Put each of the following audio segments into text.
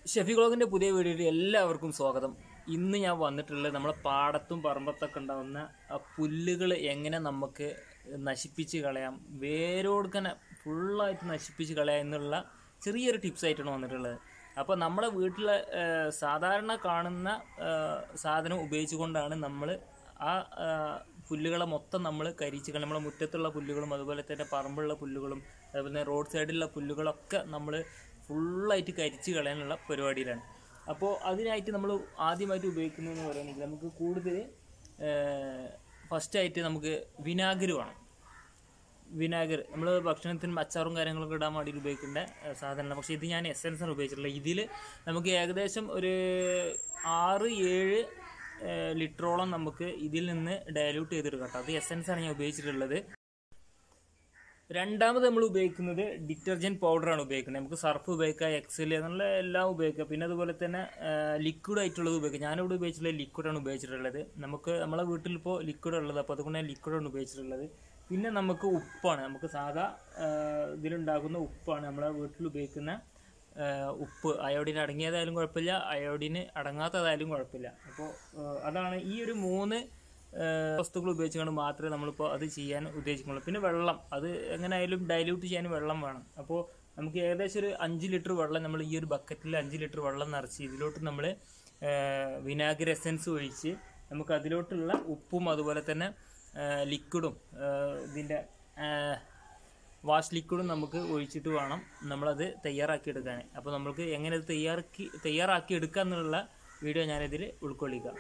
ഷെഫി ഗ്ലോഗിന്റെ പുതിയ വീഡിയോയിൽ എല്ലാവർക്കും സ്വാഗതം ഇന്ന് ഞാൻ വന്നിട്ടുള്ളത് നമ്മളെ പാടത്തും പറമ്പത്തൊക്കെ ഉണ്ടാകുന്ന പുല്ലുകൾ എങ്ങനെ നമുക്ക് നശിപ്പിച്ച് കളയാം വേരോടുക്കനെ ഫുള്ളായിട്ട് നശിപ്പിച്ച് കളയാം എന്നുള്ള ചെറിയൊരു ടിപ്സ് ആയിട്ടാണ് വന്നിട്ടുള്ളത് അപ്പോൾ നമ്മുടെ വീട്ടിലെ ഏഹ്, സാധാരണ കാണുന്ന ഏഹ്, സാധനം ഉപയോഗിച്ചുകൊണ്ടാണ് നമ്മൾ ആ ആ, പുല്ലുകളെ മൊത്തം നമ്മൾ കരിച്ച് കളയും നമ്മളെ മുറ്റത്തുള്ള പുല്ലുകളും അതുപോലെ തന്നെ പറമ്പുള്ള പുല്ലുകളും അതുപോലെ തന്നെ റോഡ് സൈഡിലുള്ള പുല്ലുകളൊക്കെ നമ്മൾ ഫുള്ളായിട്ട് കരിച്ച് കളയാനുള്ള പരിപാടിയിലാണ് അപ്പോൾ അതിനായിട്ട് നമ്മൾ ആദ്യമായിട്ട് ഉപയോഗിക്കുന്നതെന്ന് പറയുന്നത് നമുക്ക് കൂടുതൽ ഫസ്റ്റായിട്ട് നമുക്ക് വിനാഗിരി വേണം വിനാഗർ നമ്മൾ ഭക്ഷണത്തിന് അച്ചാറും കാര്യങ്ങളൊക്കെ ഇടാൻ വേണ്ടി ഉപയോഗിക്കേണ്ട ഏഹ്, സാധനമാണ് പക്ഷേ ഇത് ഞാൻ എസെൻസ് ആണ് ഉപയോഗിച്ചിട്ടുള്ളത് ഇതിൽ നമുക്ക് ഏകദേശം ഒരു ആറ് ഏഴ് ഏഹ്, ലിറ്ററോളം നമുക്ക് ഇതിൽ നിന്ന് ഡയലൂട്ട് ചെയ്തെടുക്കാം കേട്ടോ അത് എസെൻസ് ആണ് ഞാൻ ഉപയോഗിച്ചിട്ടുള്ളത് രണ്ടാമത് നമ്മൾ ഉപയോഗിക്കുന്നത് ഡിറ്റർജൻറ്റ് പൗഡറാണ് ഉപയോഗിക്കുന്നത് നമുക്ക് സർഫ് ഉപയോഗിക്കാം എക്സൽ എന്നുള്ള എല്ലാം ഉപയോഗിക്കാം പിന്നെ അതുപോലെ തന്നെ ലിക്വിഡ് ആയിട്ടുള്ളത് ഉപയോഗിക്കാം ഞാനിവിടെ ഉപയോഗിച്ചിട്ടുള്ളത് ലിക്വിഡാണ് ഉപയോഗിച്ചിട്ടുള്ളത് നമുക്ക് നമ്മളെ വീട്ടിൽ ഇപ്പോൾ ലിക്വിഡ് ഉള്ളത് അപ്പോൾ അതുകൊണ്ട് ഞാൻ ലിക്വിഡാണ് ഉപയോഗിച്ചിട്ടുള്ളത് പിന്നെ നമുക്ക് ഉപ്പാണ് നമുക്ക് സാധാ ആ, ഇതിലുണ്ടാകുന്ന ഉപ്പാണ് നമ്മളെ വീട്ടിൽ ഉപയോഗിക്കുന്ന ആ, ഉപ്പ് അയോഡിൻ അടങ്ങിയതായാലും കുഴപ്പമില്ല അയോഡിന് അടങ്ങാത്തതായാലും കുഴപ്പമില്ല അപ്പോൾ അതാണ് ഈ ഒരു മൂന്ന് ഏഹ് വസ്തുക്കൾ ഉപയോഗിച്ചുകൊണ്ട് മാത്രമേ നമ്മളിപ്പോൾ അത് ചെയ്യാൻ ഉദ്ദേശിക്കുള്ളൂ പിന്നെ വെള്ളം അത് എങ്ങനെയായാലും ഡൈല്യൂട്ട് ചെയ്യാൻ വെള്ളം വേണം അപ്പോൾ നമുക്ക് ഏകദേശം ഒരു അഞ്ച് ലിറ്റർ വെള്ളം നമ്മൾ ഈ ഒരു ബക്കറ്റിൽ അഞ്ച് ലിറ്റർ വെള്ളം നിറച്ച് ഇതിലോട്ട് നമ്മൾ വിനാഗിരി എസൻസ് ഒഴിച്ച് നമുക്ക് അതിലോട്ടുള്ള ഉപ്പും അതുപോലെ തന്നെ ലിക്വിഡും ഇതിൻ്റെ വാഷ് ലിക്വിഡും നമുക്ക് ഒഴിച്ചിട്ട് വേണം നമ്മളത് തയ്യാറാക്കി എടുക്കാൻ അപ്പോൾ നമുക്ക് എങ്ങനെ അത് തയ്യാറാക്കി തയ്യാറാക്കി എടുക്കുക എന്നുള്ള വീഡിയോ ഞാനിതിൽ ഉൾക്കൊള്ളിക്കാം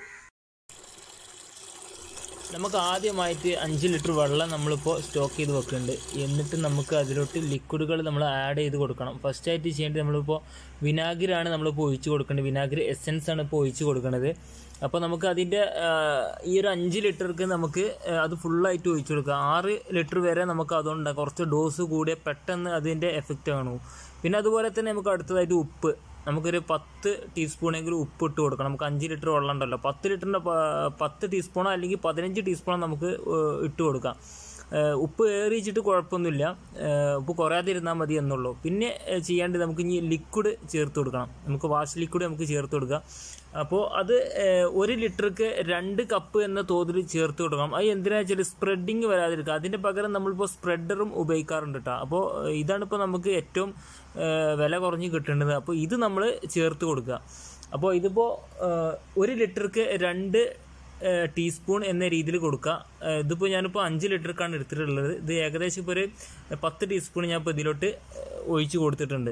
നമുക്ക് ആദ്യമായിട്ട് അഞ്ച് ലിറ്റർ വെള്ളം നമ്മളിപ്പോൾ സ്റ്റോക്ക് ചെയ്ത് വെക്കുന്നുണ്ട് എന്നിട്ട് നമുക്ക് അതിലോട്ട് ലിക്വിഡുകൾ നമ്മൾ ആഡ് ചെയ്ത് കൊടുക്കണം ഫസ്റ്റ് ആയിട്ട് ചെയ്യേണ്ടത് നമ്മളിപ്പോൾ വിനാഗിരിയാണ് നമ്മളിപ്പോൾ ഒഴിച്ച് കൊടുക്കേണ്ടത് വിനാഗിരി എസെൻസ് ആണ് ഇപ്പോൾ ഒഴിച്ച് കൊടുക്കുന്നത് അപ്പോൾ നമുക്ക് അതിൻ്റെ ഈ ഒരു അഞ്ച് ലിറ്റർക്ക് നമുക്ക് ആ, അത് ഫുള്ളായിട്ട് ഒഴിച്ച് കൊടുക്കുക ആറ് ലിറ്റർ വരെ നമുക്ക് അതുകൊണ്ട് കുറച്ച് ഡോസ് കൂടിയ പെട്ടെന്ന് അതിൻ്റെ എഫക്റ്റ് കാണും പിന്നെ അതുപോലെ തന്നെ നമുക്ക് അടുത്തതായിട്ട് ഉപ്പ് നമുക്കൊരു പത്ത് ടീസ്പൂണെങ്കിലും ഉപ്പ് ഇട്ട് കൊടുക്കണം നമുക്ക് അഞ്ച് ലിറ്റർ വെള്ളം ഉണ്ടല്ലോ പത്ത് ലിറ്ററിൻ്റെ പത്ത് ടീസ്പൂണോ അല്ലെങ്കിൽ പതിനഞ്ച് ടീസ്പൂണോ നമുക്ക് ഏഹ്, ഇട്ട് കൊടുക്കാം ഏഹ്, ഉപ്പ് ഏറിയിച്ചിട്ട് കുഴപ്പമൊന്നുമില്ല ഏഹ്, ഉപ്പ് കുറയാതിരുന്നാൽ മതി എന്നുള്ളൂ പിന്നെ ഏഹ്, ചെയ്യേണ്ടത് നമുക്ക് ഇനി ലിക്വിഡ് ചേർത്ത് കൊടുക്കണം നമുക്ക് വാഷ് ലിക്വിഡ് നമുക്ക് ചേർത്ത് കൊടുക്കാം അപ്പോൾ അത് ഏഹ്, ഒരു ലിറ്റർക്ക് രണ്ട് കപ്പ് എന്ന തോതിൽ ചേർത്ത് കൊടുക്കണം അത് എന്തിനാ വെച്ചാൽ സ്പ്രെഡിങ് വരാതിരിക്കുക അതിൻ്റെ പകരം നമ്മളിപ്പോൾ സ്പ്രെഡറും ഉപയോഗിക്കാറുണ്ട് കേട്ടോ അപ്പോൾ ഇതാണ് ഇപ്പോൾ നമുക്ക് ഏറ്റവും ഏഹ്, വില കുറഞ്ഞ് കിട്ടേണ്ടത് അപ്പോൾ ഇത് നമ്മൾ ചേർത്ത് കൊടുക്കുക അപ്പോൾ ഇതിപ്പോൾ ഏഹ്, ഒരു ലിറ്റർക്ക് രണ്ട് ഏഹ്, ടീസ്പൂൺ എന്ന രീതിയിൽ കൊടുക്കുക ഏഹ്, ഇതിപ്പോൾ ഞാനിപ്പോൾ അഞ്ച് ലിറ്റർക്കാണ് എടുത്തിട്ടുള്ളത് ഇത് ഏകദേശം ഇപ്പോൾ ഒരു പത്ത് ടീസ്പൂൺ ഞാൻ ഇപ്പോൾ ഇതിലോട്ട് ഏഹ്, ഒഴിച്ച് കൊടുത്തിട്ടുണ്ട്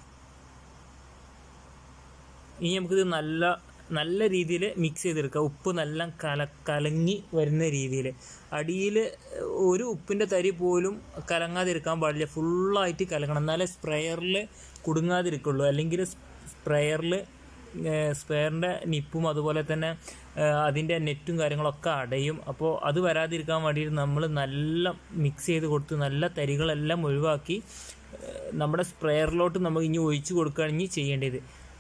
ഇനി നമുക്കിത് നല്ല നല്ല രീതിയിൽ മിക്സ് ചെയ്തെടുക്കുക ഉപ്പ് നല്ല കല കലങ്ങി വരുന്ന രീതിയിൽ അടിയിൽ ഒരു ഉപ്പിൻ്റെ തരി പോലും കലങ്ങാതിരിക്കാൻ പാടില്ല ഫുള്ളായിട്ട് കലങ്ങണം എന്നാലേ സ്പ്രെയറിൽ കുടുങ്ങാതിരിക്കുള്ളൂ അല്ലെങ്കിൽ സ്പ്രെയറിൽ സ്പെയറിൻ്റെ നിപ്പും അതുപോലെ തന്നെ അതിൻ്റെ നെറ്റും കാര്യങ്ങളൊക്കെ അടയും അപ്പോൾ അത് വരാതിരിക്കാൻ വേണ്ടിയിട്ട് നമ്മൾ നല്ല മിക്സ് ചെയ്ത് കൊടുത്ത് നല്ല തരികളെല്ലാം ഒഴിവാക്കി ഏഹ്, നമ്മുടെ സ്പ്രെയറിലോട്ട് നമ്മൾ ഇനി ഒഴിച്ച് കൊടുക്കുകയാണ് ഇനി ചെയ്യേണ്ടത്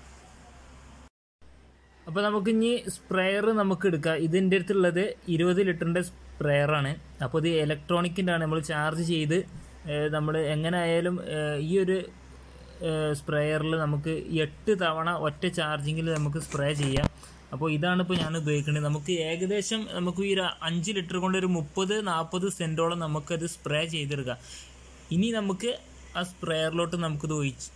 അപ്പോൾ നമുക്ക് ഇനി സ്പ്രെയർ നമുക്ക് എടുക്കാം ഇതിൻ്റെ അടുത്തുള്ളത് ഇരുപത് ലിറ്ററിൻ്റെ സ്പ്രെയറാണ് അപ്പോൾ ഇത് ഇലക്ട്രോണിക്കിൻ്റെ ആണ് നമ്മൾ ചാർജ് ചെയ്ത് നമ്മൾ എങ്ങനെ ആയാലും ഏഹ്, ഈ ഒരു സ്പ്രെയറിൽ നമുക്ക് എട്ട് തവണ ഒറ്റ ചാർജിങ്ങിൽ നമുക്ക് സ്പ്രേ ചെയ്യാം അപ്പോൾ ഇതാണ് ഇപ്പോൾ ഞാൻ ഉപയോഗിക്കുന്നത് നമുക്ക് ഏകദേശം നമുക്ക് ഈ ഒരു അഞ്ച് ലിറ്റർ കൊണ്ട് ഒരു മുപ്പത് നാൽപ്പത് സെൻറ്റോളം നമുക്കത് സ്പ്രേ ചെയ്തെടുക്കാം ഇനി നമുക്ക് ആ സ്പ്രെയറിലോട്ട് നമുക്കിത് ഒഴിച്ച്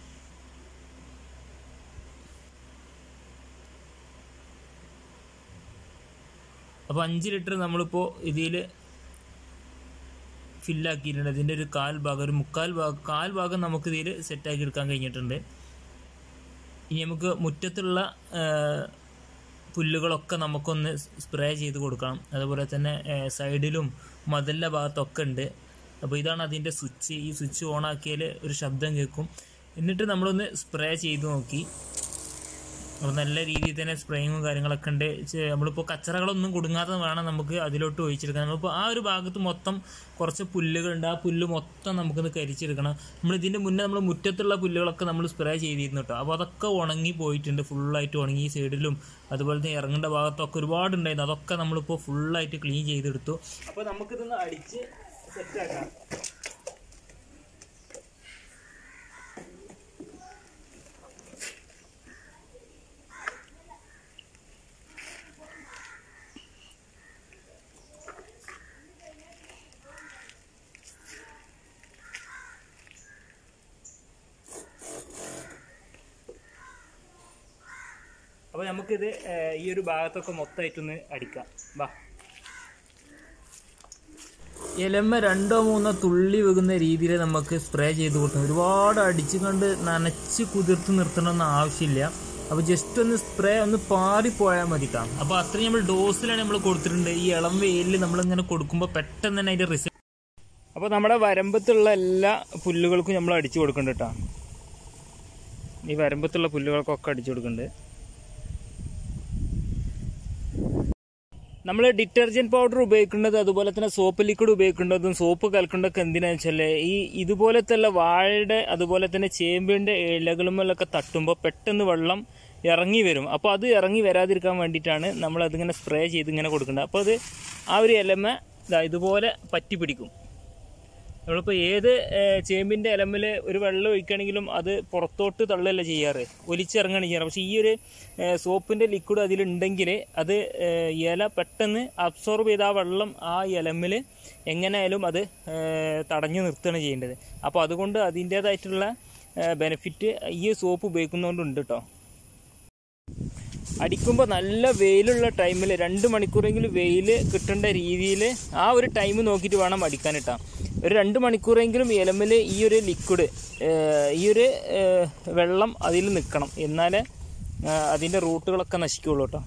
അപ്പോൾ അഞ്ച് ലിറ്റർ നമ്മളിപ്പോൾ ഇതിൽ ഫില്ലാക്കിയിട്ടുണ്ട് ഇതിൻ്റെ ഒരു കാൽ ഭാഗം ഒരു മുക്കാൽ ഭാഗം കാൽ ഭാഗം നമുക്ക് ഇതിൽ സെറ്റാക്കി എടുക്കാൻ കഴിഞ്ഞിട്ടുണ്ട് ഇനി നമുക്ക് മുറ്റത്തുള്ള ആ, പുല്ലുകളൊക്കെ നമുക്കൊന്ന് സ്പ്രേ ചെയ്ത് കൊടുക്കണം അതുപോലെ തന്നെ ആ, സൈഡിലും മതിലിൻ്റെ ഭാഗത്തൊക്കെ ഉണ്ട് അപ്പോൾ ഇതാണ് അതിൻ്റെ സ്വിച്ച് ഈ സ്വിച്ച് ഓൺ ആക്കിയാൽ ഒരു ശബ്ദം കേൾക്കും എന്നിട്ട് നമ്മളൊന്ന് സ്പ്രേ ചെയ്ത് നോക്കി അപ്പോൾ നല്ല രീതിയിൽ തന്നെ സ്പ്രേയും കാര്യങ്ങളൊക്കെ ഉണ്ട് ചെ- നമ്മളിപ്പോൾ കച്ചറകളൊന്നും കുടുങ്ങാതെ വേണം നമുക്ക് അതിലോട്ട് ഒഴിച്ചെടുക്കാൻ നമ്മളിപ്പോൾ ആ ഒരു ഭാഗത്ത് മൊത്തം കുറച്ച് പുല്ലുകളുണ്ട് ആ പുല്ല് മൊത്തം നമുക്കൊന്ന് കരിച്ചെടുക്കണം നമ്മൾ ഇതിൻ്റെ മുന്നേ നമ്മൾ മുറ്റത്തുള്ള പുല്ലുകളൊക്കെ നമ്മൾ സ്പ്രേ ചെയ്തിരുന്നു കേട്ടോ അപ്പോൾ അതൊക്കെ ഉണങ്ങി പോയിട്ടുണ്ട് ഫുള്ളായിട്ട് ഉണങ്ങി സൈഡിലും അതുപോലെ തന്നെ ഇറങ്ങേണ്ട ഭാഗത്തൊക്കെ ഒരുപാടുണ്ടായിരുന്നു അതൊക്കെ നമ്മളിപ്പോൾ ഫുള്ളായിട്ട് ക്ലീൻ ചെയ്തെടുത്തു അപ്പോൾ നമുക്കിതൊന്ന് അടിച്ച് സെറ്റാക്കാം അപ്പോൾ നമുക്കിത് ഏഹ്, ഈ ഒരു ഭാഗത്തൊക്കെ മൊത്തമായിട്ടൊന്ന് അടിക്കാം വാ ഇലമ്മ രണ്ടോ മൂന്നോ തുള്ളി വെക്കുന്ന രീതിയിൽ നമുക്ക് സ്പ്രേ ചെയ്ത് കൊടുക്കണം ഒരുപാട് അടിച്ചു കൊണ്ട് നനച്ച് കുതിർത്ത് നിർത്തണമെന്ന് ആവശ്യമില്ല അപ്പോൾ ജസ്റ്റ് ഒന്ന് സ്പ്രേ ഒന്ന് പാറിപ്പോയാൽ മതി കാണാം അപ്പോൾ അത്രയും നമ്മൾ ഡോസിലാണ് നമ്മൾ കൊടുത്തിട്ടുണ്ട് ഈ ഇളം വെയിലിൽ നമ്മളിങ്ങനെ കൊടുക്കുമ്പോൾ പെട്ടെന്ന് തന്നെ അതിൻ്റെ റിസൾട്ട് അപ്പോൾ നമ്മുടെ വരമ്പത്തുള്ള എല്ലാ പുല്ലുകൾക്കും നമ്മൾ അടിച്ചു കൊടുക്കുന്നുണ്ട് കേട്ടോ ഈ വരമ്പത്തുള്ള പുല്ലുകൾക്കൊക്കെ അടിച്ചു കൊടുക്കുന്നുണ്ട് നമ്മൾ ഡിറ്റർജന്റ് പൗഡർ ഉപയോഗിക്കേണ്ടത് അതുപോലെ തന്നെ സോപ്പ് ലിക്വിഡ് ഉപയോഗിക്കേണ്ടതും സോപ്പ് കലക്കേണ്ടതൊക്കെ എന്തിനാന്ന് വെച്ചാൽ ഈ ഇതുപോലത്തെ വാഴയുടെ അതുപോലെ തന്നെ ചേമ്പിന്റെ ഇലകളുമൊക്കെ തട്ടുമ്പോൾ പെട്ടെന്ന് വെള്ളം ഇറങ്ങി വരും അപ്പോൾ അത് ഇറങ്ങി വരാതിരിക്കാൻ വേണ്ടിയിട്ടാണ് നമ്മൾ അതിങ്ങനെ സ്പ്രേ ചെയ്ത് ഇങ്ങനെ കൊടുക്കേണ്ടത് അപ്പോൾ അത് ആ ഒരു ഇലമ ദാ ഇതുപോലെ പറ്റി പിടിക്കും നമ്മളിപ്പോൾ ഏത് ഏഹ്, ചേമ്പിൻ്റെ ഇലമ്മിൽ ഒരു വെള്ളം ഒഴിക്കുകയാണെങ്കിലും അത് പുറത്തോട്ട് തള്ളല്ല ചെയ്യാറ് ഒലിച്ചിറങ്ങുകയാണ് ചെയ്യാറ് പക്ഷേ ഈ ഒരു ഏഹ്, സോപ്പിൻ്റെ ലിക്വിഡ് അതിലുണ്ടെങ്കിൽ അത് ഏഹ്, ഇല പെട്ടെന്ന് അബ്സോർബ് ചെയ്ത് ആ വെള്ളം ആ ഇലമ്മിൽ എങ്ങനെയായാലും അത് ഏഹ്, തടഞ്ഞു നിർത്തുകയാണ് ചെയ്യേണ്ടത് അപ്പോൾ അതുകൊണ്ട് അതിൻ്റേതായിട്ടുള്ള ബെനിഫിറ്റ് ഈ സോപ്പ് ഉപയോഗിക്കുന്നതുകൊണ്ടുണ്ട് കേട്ടോ അടിക്കുമ്പോൾ നല്ല വെയിലുള്ള ടൈമിൽ രണ്ട് മണിക്കൂറെങ്കിലും വെയിൽ കിട്ടേണ്ട രീതിയിൽ ആ ഒരു ടൈം നോക്കിയിട്ട് വേണം അടിക്കാൻ ഇട്ടാം ഒരു രണ്ട് മണിക്കൂറെങ്കിലും ഇലമിൽ ഈ ഒരു ലിക്വിഡ് ഈ ഒരു ഏഹ്, വെള്ളം അതിൽ നിൽക്കണം എന്നാലേ ഏഹ്, അതിൻ്റെ റൂട്ടുകളൊക്കെ നശിക്കുകയുള്ളൂ കേട്ടോ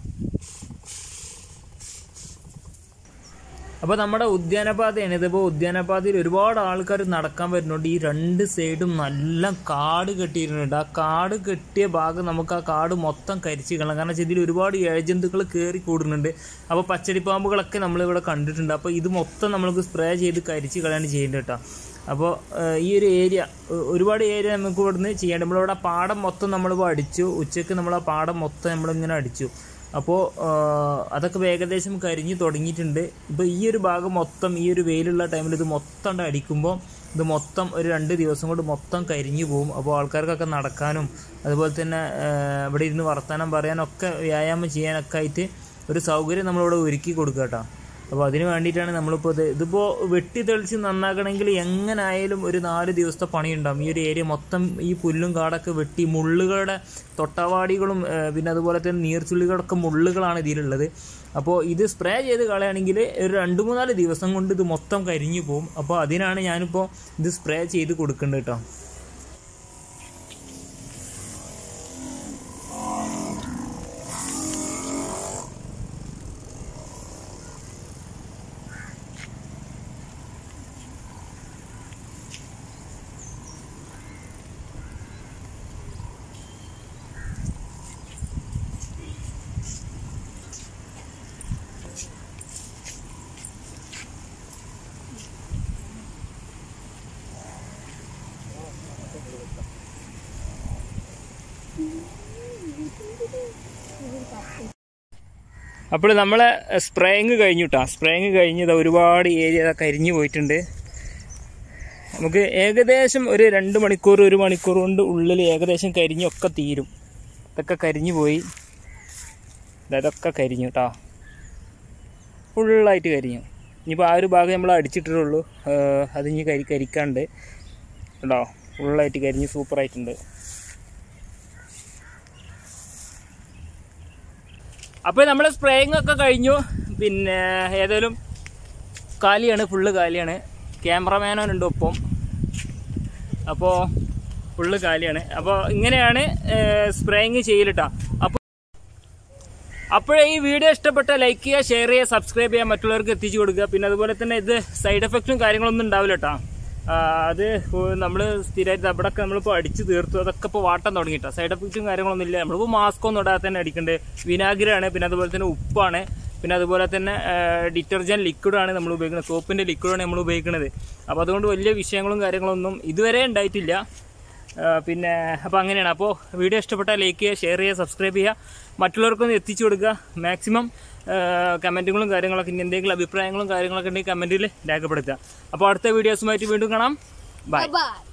അപ്പോൾ നമ്മുടെ ഉദ്യാനപാതയാണ് ഇതിപ്പോൾ ഉദ്യാനപാതയിൽ ഒരുപാട് ആൾക്കാർ നടക്കാൻ വരുന്നുണ്ട് ഈ രണ്ട് സൈഡും നല്ല കാട് കെട്ടിയിട്ടുണ്ട് ആ കാട് കെട്ടിയ ഭാഗം നമുക്ക് ആ കാട് മൊത്തം കരിച്ച് കളയാം കാരണം വെച്ചാൽ ഇതിൽ ഒരുപാട് ഇഴജന്തുക്കൾ കയറി കൂടുന്നുണ്ട് അപ്പോൾ പച്ചടിപ്പാമ്പുകളൊക്കെ നമ്മളിവിടെ കണ്ടിട്ടുണ്ട് അപ്പോൾ ഇത് മൊത്തം നമ്മൾക്ക് സ്പ്രേ ചെയ്ത് കരിച്ച് കളയാണ് ചെയ്യേണ്ടത് കേട്ടോ അപ്പോൾ ഈ ഒരു ഏരിയ ഒരുപാട് ഏരിയ നമുക്ക് ഇവിടുന്ന് ചെയ്യേണ്ട നമ്മളിവിടെ ആ പാടം മൊത്തം നമ്മളിപ്പോൾ അടിച്ചു ഉച്ചയ്ക്ക് നമ്മൾ ആ പാടം മൊത്തം നമ്മളിങ്ങനെ അടിച്ചു അപ്പോൾ അതൊക്കെ ഏകദേശം കരിഞ്ഞ് തുടങ്ങിയിട്ടുണ്ട് ഇപ്പോൾ ഈ ഒരു ഭാഗം മൊത്തം ഈ ഒരു വെയിലുള്ള ടൈമിൽ ഇത് മൊത്തം കൊണ്ട് അടിക്കുമ്പോൾ ഇത് മൊത്തം ഒരു രണ്ട് ദിവസം കൊണ്ട് മൊത്തം കരിഞ്ഞു പോകും അപ്പോൾ ആൾക്കാർക്കൊക്കെ നടക്കാനും അതുപോലെ തന്നെ ആ, ഇവിടെ ഇരുന്ന് വർത്തമാനം പറയാനൊക്കെ വ്യായാമം ചെയ്യാനൊക്കെ ആയിട്ട് ഒരു സൗകര്യം നമ്മളിവിടെ ഒരുക്കി കൊടുക്കുക കേട്ടോ അപ്പോൾ അതിന് വേണ്ടിയിട്ടാണ് നമ്മളിപ്പോൾ ഇത് ഇതിപ്പോൾ വെട്ടി തെളിച്ച് നന്നാക്കണമെങ്കിൽ എങ്ങനായാലും ഒരു നാല് ദിവസത്തെ പണിയുണ്ടാവും ഈ ഒരു ഏരിയ മൊത്തം ഈ പുല്ലും കാടൊക്കെ വെട്ടി മുള്ളുകളുടെ തൊട്ടവാടികളും ഏഹ്, പിന്നെ അതുപോലെ തന്നെ നീർച്ചുള്ളികളൊക്കെ മുള്ളുകളാണ് ഇതിലുള്ളത് അപ്പോൾ ഇത് സ്പ്രേ ചെയ്ത് കളയുകയാണെങ്കിൽ ഒരു രണ്ട് മൂന്നാല് ദിവസം കൊണ്ട് ഇത് മൊത്തം കരിഞ്ഞു പോകും അപ്പോൾ അതിനാണ് ഞാനിപ്പോൾ ഇത് സ്പ്രേ ചെയ്ത് കൊടുക്കേണ്ടത് കേട്ടോ അപ്പോൾ നമ്മളെ സ്പ്രേയിങ് കഴിഞ്ഞു കേട്ടോ സ്പ്രേയിങ് കഴിഞ്ഞ് ഇതാ ഒരുപാട് ഏരിയ ഇതാ കരിഞ്ഞു പോയിട്ടുണ്ട് നമുക്ക് ഏകദേശം ഒരു രണ്ട് മണിക്കൂർ ഒരു മണിക്കൂർ കൊണ്ട് ഉള്ളിൽ ഏകദേശം കരിഞ്ഞൊക്കെ തീരും ഇതൊക്കെ കരിഞ്ഞു പോയി ദാ ഇതൊക്കെ കരിഞ്ഞു കേട്ടോ ഫുള്ളായിട്ട് കരിഞ്ഞു ഇനിയിപ്പോൾ ആ ഒരു ഭാഗം നമ്മൾ അടിച്ചിട്ടുള്ളൂ അത് ഇനി കരി കരിക്കാണ്ട് കേട്ടോ ഫുള്ളായിട്ട് കരിഞ്ഞ് സൂപ്പറായിട്ടുണ്ട് അപ്പോൾ നമ്മൾ സ്പ്രേയിങ് ഒക്കെ കഴിഞ്ഞു പിന്നെ ഏതായാലും കാലിയാണ് ഫുള്ള് കാലിയാണ് ക്യാമറമാനുണ്ട് ഒപ്പം അപ്പോൾ ഫുള്ള് കാലിയാണ് അപ്പോൾ ഇങ്ങനെയാണ് സ്പ്രേയിങ് ചെയ്യലിട്ടാ അപ്പോൾ അപ്പോഴേ ഈ വീഡിയോ ഇഷ്ടപ്പെട്ട ലൈക്ക് ചെയ്യുക ഷെയർ ചെയ്യുക സബ്സ്ക്രൈബ് ചെയ്യുക മറ്റുള്ളവർക്ക് എത്തിച്ചു കൊടുക്കുക പിന്നെ അതുപോലെ തന്നെ ഇത് സൈഡ് എഫക്റ്റും കാര്യങ്ങളൊന്നും ഉണ്ടാവില്ല കേട്ടോ അത് നമ്മൾ സ്ഥിരമായിട്ട് അവിടെയൊക്കെ നമ്മളിപ്പോൾ അടിച്ച് തീർത്തു അതൊക്കെ ഇപ്പോൾ വാട്ടം തുടങ്ങിയിട്ടാ സൈഡ് എഫക്റ്റും കാര്യങ്ങളൊന്നും ഇല്ല നമ്മളിപ്പോൾ മാസ്ക് ഒന്നും ഇടാതെ തന്നെ അടിക്കേണ്ടത് വിനാഗിരിയാണ് പിന്നെ അതുപോലെ തന്നെ ഉപ്പാണ് പിന്നെ അതുപോലെ തന്നെ ഡിറ്റർജൻറ്റ് ലിക്വിഡാണ് നമ്മൾ ഉപയോഗിക്കുന്നത് സോപ്പിൻ്റെ ലിക്വിഡാണ് നമ്മൾ ഉപയോഗിക്കുന്നത് അപ്പോൾ അതുകൊണ്ട് വലിയ വിഷയങ്ങളും കാര്യങ്ങളൊന്നും ഇതുവരെ ഉണ്ടായിട്ടില്ല ആ, പിന്നെ അപ്പോൾ അങ്ങനെയാണ് അപ്പോൾ വീഡിയോ ഇഷ്ടപ്പെട്ടാൽ ലൈക്ക് ചെയ്യുക ഷെയർ ചെയ്യുക സബ്സ്ക്രൈബ് ചെയ്യുക മറ്റുള്ളവർക്കൊന്ന് എത്തിച്ചു കൊടുക്കുക മാക്സിമം കമൻറ്റുകളും കാര്യങ്ങളൊക്കെ ഇനി എന്തെങ്കിലും അഭിപ്രായങ്ങളും കാര്യങ്ങളൊക്കെ ഉണ്ടെങ്കിൽ കമൻറ്റിൽ രേഖപ്പെടുത്തുക അപ്പോൾ അടുത്ത വീഡിയോസുമായിട്ട് വീണ്ടും കാണാം ബൈ Bye.